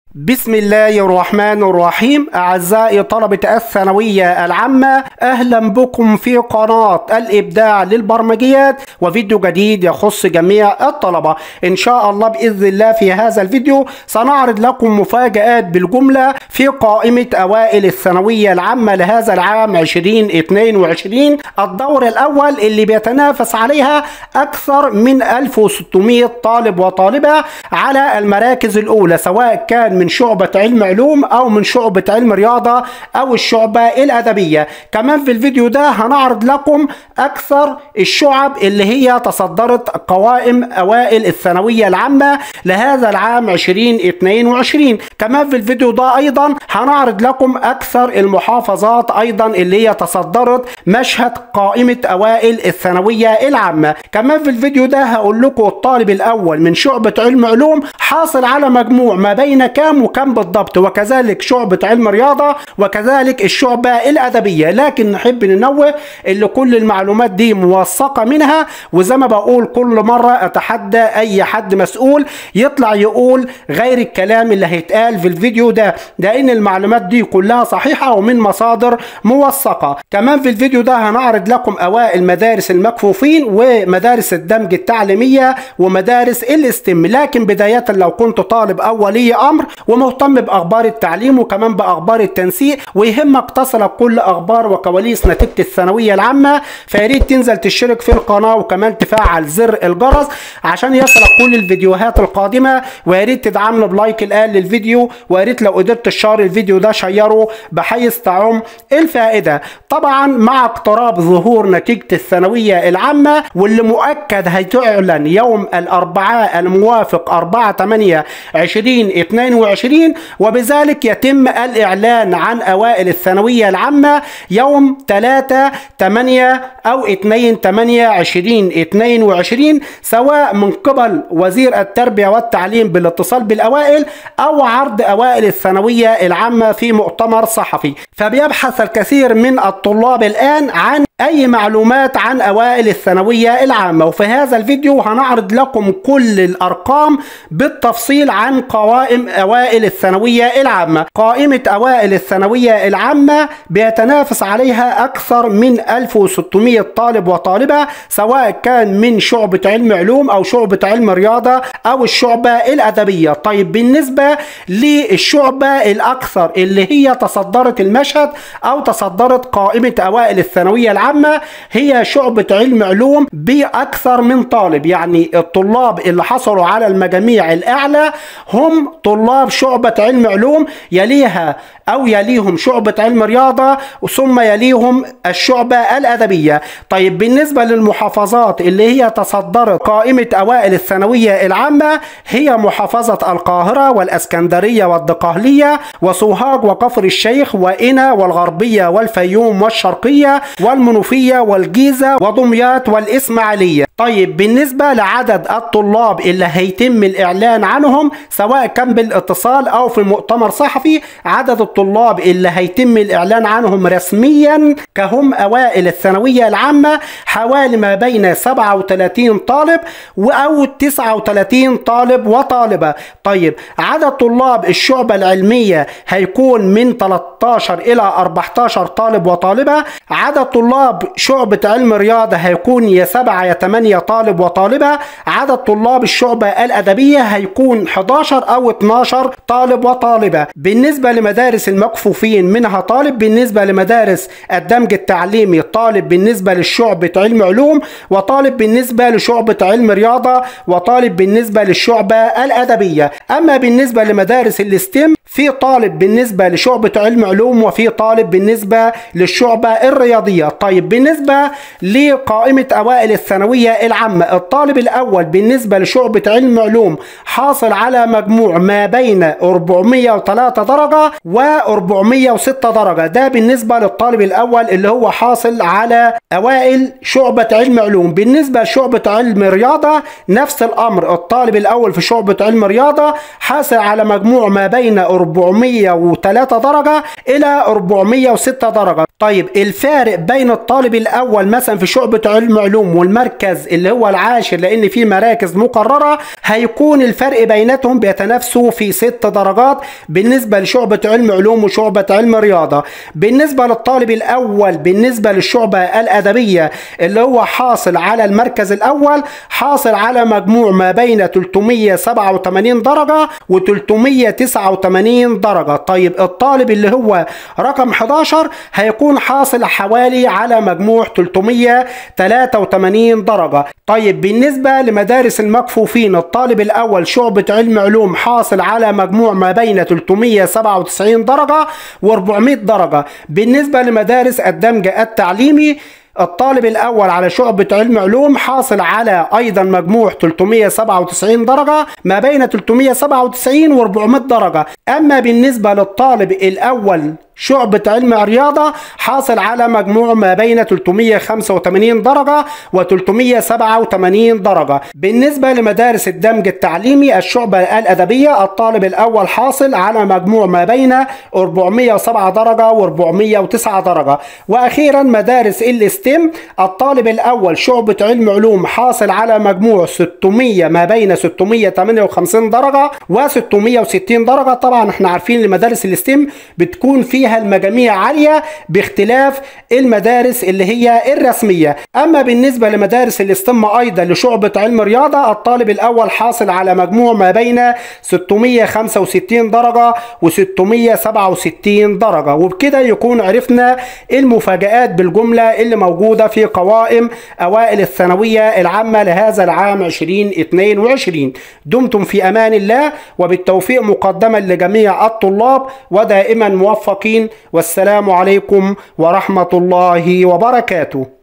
بسم الله الرحمن الرحيم أعزائي طلبة الثانوية العامة أهلا بكم في قناة الإبداع للبرمجيات وفيديو جديد يخص جميع الطلبة إن شاء الله بإذن الله في هذا الفيديو سنعرض لكم مفاجآت بالجملة في قائمة أوائل الثانوية العامة لهذا العام 2022 الدور الأول اللي بيتنافس عليها أكثر من 1600 طالب وطالبة على المراكز الأولى سواء كان من شعبة علم علوم أو من شعبة علم رياضة أو الشعبة الأدبية كمان في الفيديو ده هنعرض لكم أكثر الشعب اللي هي تصدرت قوائم أوائل الثانوية العامة لهذا العام 2022 كمان في الفيديو ده أيضا هنعرض لكم أكثر المحافظات أيضا اللي هي تصدرت مشهد قائمة أوائل الثانوية العامة كمان في الفيديو ده هقول لكم الطالب الأول من شعبة علم علوم حاصل على مجموع ما بين كام وكم بالضبط وكذلك شعبة علم رياضة وكذلك الشعبة الأدبية لكن نحب ننوه اللي كل المعلومات دي موثقة منها وزي ما بقول كل مرة أتحدى أي حد مسؤول يطلع يقول غير الكلام اللي هيتقال في الفيديو ده لأن المعلومات دي كلها صحيحة ومن مصادر موثقة كمان في الفيديو ده هنعرض لكم أوائل مدارس المكفوفين ومدارس الدمج التعليمية ومدارس الاستم لكن بداية لو كنت طالب أو ولي أمر ومهتم باخبار التعليم وكمان باخبار التنسيق ويهمك تصلك كل اخبار وكواليس نتيجه الثانويه العامه فياريت تنزل تشترك في القناه وكمان تفعل زر الجرس عشان يصلك كل الفيديوهات القادمه وياريت تدعمنا بلايك الان للفيديو وياريت لو قدرت تشار الفيديو ده شيره بحيث تعم الفائده طبعا مع اقتراب ظهور نتيجه الثانويه العامه واللي مؤكد هتعلن يوم الاربعاء الموافق 4 8 2022 2020 وبذلك يتم الإعلان عن أوائل الثانوية العامة يوم 3 8 أو 2 8 2022 سواء من قبل وزير التربية والتعليم بالاتصال بالأوائل أو عرض أوائل الثانوية العامة في مؤتمر صحفي فبيبحث الكثير من الطلاب الآن عن أي معلومات عن أوائل الثانوية العامة وفي هذا الفيديو هنعرض لكم كل الأرقام بالتفصيل عن قوائم أوائل الثانوية العامة قائمة أوائل الثانوية العامة بيتنافس عليها أكثر من 1600 طالب وطالبة سواء كان من شعبة علم علوم أو شعبة علم رياضة أو الشعبة الأدبية طيب بالنسبة للشعبة الأكثر اللي هي تصدرت المشهد أو تصدرت قائمة أوائل الثانوية العامة العامة هي شعبة علم علوم بأكثر من طالب يعني الطلاب اللي حصلوا على المجاميع الأعلى هم طلاب شعبة علم علوم يليها أو يليهم شعبة علم رياضة ثم يليهم الشعبة الأدبية طيب بالنسبة للمحافظات اللي هي تصدرت قائمة أوائل الثانوية العامة هي محافظة القاهرة والأسكندرية والدقهلية وسوهاج وكفر الشيخ وإنا والغربية والفيوم والشرقية والمنوفية والجيزة ودمياط والإسماعيلية طيب بالنسبة لعدد الطلاب اللي هيتم الإعلان عنهم سواء كان بالاتصال أو في مؤتمر صحفي عدد الطلاب اللي هيتم الإعلان عنهم رسميا كهم أوائل الثانوية العامة حوالي ما بين 37 طالب أو 39 طالب وطالبة طيب عدد طلاب الشعبة العلمية هيكون من 13 إلى 14 طالب وطالبة عدد طلاب شعبة علم رياضة هيكون يا 7 يا 8 طالب وطالبة عدد طلاب الشعبة الأدبية هيكون 11 أو 12 طالب وطالبة بالنسبة لمدارس المكفوفين منها طالب بالنسبة لمدارس الدمج التعليمي طالب بالنسبة للشعبة علم علوم وطالب بالنسبة لشعبة علم رياضة وطالب بالنسبة للشعبة الأدبية أما بالنسبة لمدارس الاستم في طالب بالنسبة لشعبة علم علوم وفي طالب بالنسبة للشعبة الرياضية طيب بالنسبة لقائمة أوائل الثانوية العامة الطالب الأول بالنسبة لشعبة علم علوم حاصل على مجموع ما بين 403 درجة و 406 درجة ده بالنسبة للطالب الأول اللي هو حاصل على أوائل شعبة علم علوم بالنسبة لشعبة علم رياضة نفس الأمر الطالب الأول في شعبة علم رياضة حاصل على مجموع ما بين 403 درجة إلى 406 درجة طيب الفارق بين الطالب الاول مثلا في شعبة علم علوم والمركز اللي هو العاشر لان في مراكز مقررة هيكون الفرق بيناتهم بيتنافسوا في ست درجات بالنسبة لشعبة علم علوم وشعبة علم رياضة بالنسبة للطالب الاول بالنسبة للشعبة الادبية اللي هو حاصل على المركز الاول حاصل على مجموع ما بين 387 درجة و 389 درجة طيب الطالب اللي هو رقم 11 هيكون حاصل حوالي على مجموع 383 درجة طيب بالنسبة لمدارس المكفوفين الطالب الأول شعبة علم علوم حاصل على مجموع ما بين 397 درجة و400 درجة بالنسبة لمدارس الدمج التعليمي الطالب الأول على شعبة علم علوم حاصل على أيضا مجموع 397 درجة ما بين 397 و 400 درجة أما بالنسبة للطالب الأول شعبة علم رياضة حاصل على مجموع ما بين 385 درجة و 387 درجة بالنسبة لمدارس الدمج التعليمي الشعبة الأدبية الطالب الأول حاصل على مجموع ما بين 407 درجة و 409 درجة وأخيرا مدارس الاستم الطالب الأول شعبة علم علوم حاصل على مجموع 600 ما بين 658 درجة و 660 درجة طبعا احنا عارفين لمدارس الاستم بتكون فيها فيها المجاميع عالية باختلاف المدارس اللي هي الرسمية أما بالنسبة لمدارس الاستم أيضا لشعبة علم رياضة الطالب الأول حاصل على مجموع ما بين 665 درجة و 667 درجة وبكده يكون عرفنا المفاجآت بالجملة اللي موجودة في قوائم أوائل الثانوية العامة لهذا العام 2022 دمتم في أمان الله وبالتوفيق مقدما لجميع الطلاب ودائما موفقين والسلام عليكم ورحمة الله وبركاته